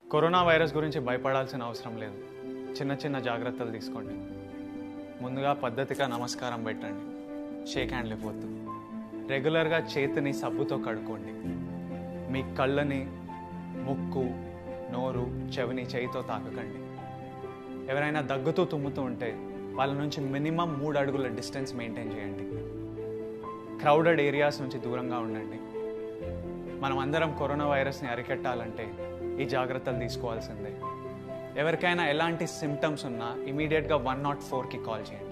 corona virus గురించి భయపడాల్సిన అవసరం లేదు చిన్న చిన్న జాగ్రత్తలు తీసుకోండి ముందుగా పద్ధతిగా నమస్కారం పెట్టండి షేక్ హ్యాండ్ ఇవ్వద్దు రెగ్యులర్గా చేతిని సబ్బుతో కడుక్కోండి మీ కళ్ళని ముక్కు నోరు చెవిని చేయితో తాకకండి ఎవరైనా దగ్గుతూ తుమ్ముతూ ఉంటే వాళ్ళ నుంచి మినిమం మూడు అడుగుల డిస్టెన్స్ మెయింటైన్ చేయండి క్రౌడెడ్ ఏరియాస్ నుంచి దూరంగా ఉండండి మనం అందరం కరోనా వైరస్ని అరికట్టాలంటే ఈ జాగ్రత్తలు తీసుకోవాల్సిందే ఎవరికైనా ఎలాంటి సిమ్టమ్స్ ఉన్నా ఇమీడియట్గా వన్ నాట్ ఫోర్కి కాల్ చేయండి